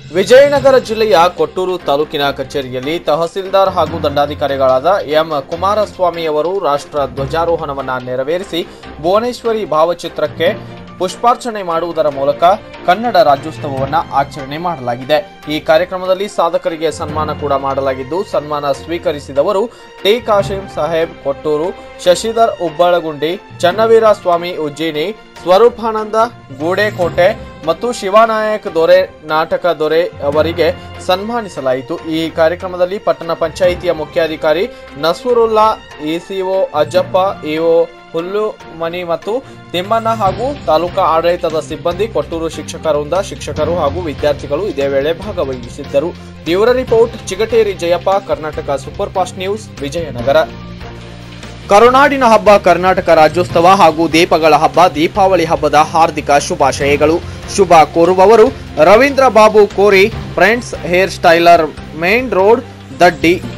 ವಿಜಯನಗರ ಜಿಲ್ಲೆಯ ಕೊಟ್ಟೂರು ತಾಲೂಕಿನ ಕಚೇರಿಯಲ್ಲಿ ತಹಸೀಲ್ದಾರ್ ಹಾಗೂ ದಂಡಾಧಿಕಾರಿಗಳಾದ ಎಂ ಕುಮಾರಸ್ವಾಮಿಯವರು ರಾಷ್ಟ್ರ ಧ್ವಜಾರೋಹಣವನ್ನ ನೆರವೇರಿಸಿ ಭುವನೇಶ್ವರಿ ಭಾವಚಿತ್ರಕ್ಕೆ ಪುಷ್ಪಾರ್ಚನೆ ಮಾಡುವುದರ ಮೂಲಕ ಕನ್ನಡ ರಾಜ್ಯೋತ್ಸವವನ್ನ ಆಚರಣೆ ಮಾಡಲಾಗಿದೆ ಈ ಕಾರ್ಯಕ್ರಮದಲ್ಲಿ ಸಾಧಕರಿಗೆ ಸನ್ಮಾನ ಕೂಡ ಮಾಡಲಾಗಿದ್ದು ಸನ್ಮಾನ ಸ್ವೀಕರಿಸಿದವರು ಟಿ ಕಾಶಿಂ ಸಾಹೇಬ್ ಕೊಟ್ಟೂರು ಶಶಿಧರ್ ಉಬ್ಬಳಗುಂಡಿ ಚನ್ನವೀರ ಸ್ವಾಮಿ ಉಜ್ಜಿನಿ ಸ್ವರೂಪಾನಂದ ಗೂಡೆಕೋಟೆ ಮತ್ತು ಶಿವಾನಾಯಕ್ ದೊರೆ ನಾಟಕ ದೊರೆ ಅವರಿಗೆ ಸನ್ಮಾನಿಸಲಾಯಿತು ಈ ಕಾರ್ಯಕ್ರಮದಲ್ಲಿ ಪಟ್ಟಣ ಪಂಚಾಯಿತಿಯ ಮುಖ್ಯಾಧಿಕಾರಿ ನಸೂರುಲ್ಲಾ ಇಸಿಒ ಅಜ್ಜಪ್ಪ ಇಒ ಹುಲ್ಲುಮನಿ ಮತ್ತು ತಿಮ್ಮಣ್ಣ ಹಾಗೂ ತಾಲೂಕಾ ಆಡಳಿತದ ಸಿಬ್ಬಂದಿ ಕೊಟ್ಟೂರು ಶಿಕ್ಷಕ ವೃಂದ ಶಿಕ್ಷಕರು ಹಾಗೂ ವಿದ್ಯಾರ್ಥಿಗಳು ಇದೇ ವೇಳೆ ಭಾಗವಹಿಸಿದ್ದರು bureau report Chigateri Jayappa Karnataka super fast news Vijayanagara ಕರುನಾಡಿನ ಹಬ್ಬ ಕರ್ನಾಟಕ ರಾಜ್ಯೋತ್ಸವ ಹಾಗೂ ದೀಪಗಳ ಹಬ್ಬ ದೀಪಾವಳಿ ಹಬ್ಬದ ಹಾರ್ದಿಕ ಶುಭಾಶಯಗಳು ಶುಭ ಕೋರುವವರು Ravindra Babu Kori friends hair styler main road ದಡ್ಡಿ